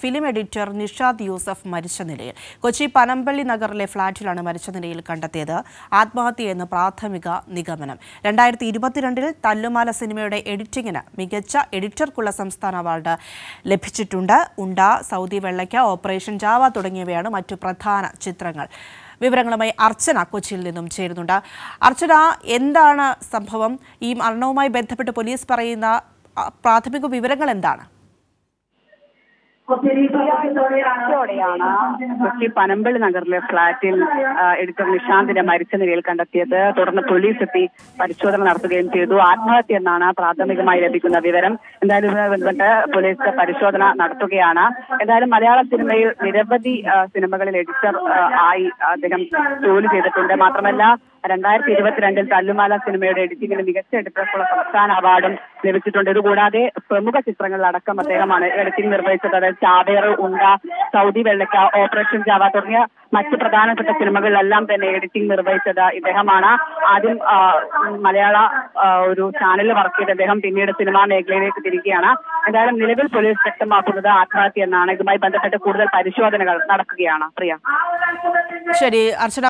film editor Nishad Yusuf മരിച്ച നിലയിൽ കൊച്ചി പനമ്പള്ളി നഗറിലെ ഫ്ളാറ്റിലാണ് മരിച്ച നിലയിൽ കണ്ടെത്തിയത് ആത്മഹത്യയെന്ന് പ്രാഥമിക നിഗമനം രണ്ടായിരത്തി ഇരുപത്തിരണ്ടിൽ തല്ലുമാല സിനിമയുടെ എഡിറ്റിംഗിന് മികച്ച എഡിറ്റർക്കുള്ള സംസ്ഥാന അവാർഡ് ലഭിച്ചിട്ടുണ്ട് ഉണ്ട സൗദി വെള്ളയ്ക്ക ഓപ്പറേഷൻ ജാവ തുടങ്ങിയവയാണ് മറ്റു പ്രധാന ചിത്രങ്ങൾ വിവരങ്ങളുമായി അർച്ചന കൊച്ചിയിൽ നിന്നും ചേരുന്നുണ്ട് അർച്ചന എന്താണ് സംഭവം ഈ മരണവുമായി ബന്ധപ്പെട്ട് പോലീസ് പറയുന്ന അ, പ്രാഥമിക വിവരങ്ങൾ എന്താണ് ഉച്ചയോടെയാണ് കൊച്ചി പനമ്പള്ളി നഗറിലെ ഫ്ളാറ്റിൽ ആ, എഡിറ്റർ നിഷാന്തിനെ മരിച്ച നിലയിൽ കണ്ടെത്തിയത് തുടർന്ന് പോലീസ് എത്തി പരിശോധന നടത്തുകയും ചെയ്തു ആത്മഹത്യ എന്നാണ് പ്രാഥമികമായി ലഭിക്കുന്ന വിവരം എന്തായാലും ഇതുമായി ബന്ധപ്പെട്ട് പോലീസ് പരിശോധന നടത്തുകയാണ് എന്തായാലും മലയാള സിനിമയിൽ നിരവധി ആ, സിനിമകളിൽ എഡിറ്റർ ആ, ആയി അദ്ദേഹം ജോലി ചെയ്തിട്ടുണ്ട് മാത്രമല്ല രണ്ടായിരത്തി ഇരുപത്തിരണ്ടിൽ തല്ലുമാല സിനിമയുടെ എഡിറ്റിംഗിന് മികച്ച എഡിറ്റർക്കുള്ള സംസ്ഥാന അവാർഡും ലഭിച്ചിട്ടുണ്ട് ഇതുകൂടാതെ പ്രമുഖ ചിത്രങ്ങളിലടക്കം അദ്ദേഹമാണ് എഡിറ്റിംഗ് നിർവഹിച്ചത് അതായത് ചാവേറ് ഉണ്ട സൗദി വെള്ളക്ക ഓപ്പറേഷൻ ജാവ തുടങ്ങിയ മറ്റ് പ്രധാനപ്പെട്ട സിനിമകളിലെല്ലാം തന്നെ എഡിറ്റിംഗ് നിർവഹിച്ചത് ഇദ്ദേഹമാണ് ആദ്യം ആ, മലയാള ആ, ഒരു ചാനലിൽ വർക്ക് ചെയ്ത് അദ്ദേഹം പിന്നീട് സിനിമാ മേഖലയിലേക്ക് തിരികെയാണ് എന്തായാലും നിലവിൽ പോലീസ് വ്യക്തമാക്കുന്നത് ആത്മഹത്യ എന്നാണ് ഇതുമായി ബന്ധപ്പെട്ട് കൂടുതൽ പരിശോധനകൾ നടക്കുകയാണ് പ്രിയ ശരി അർച്ചന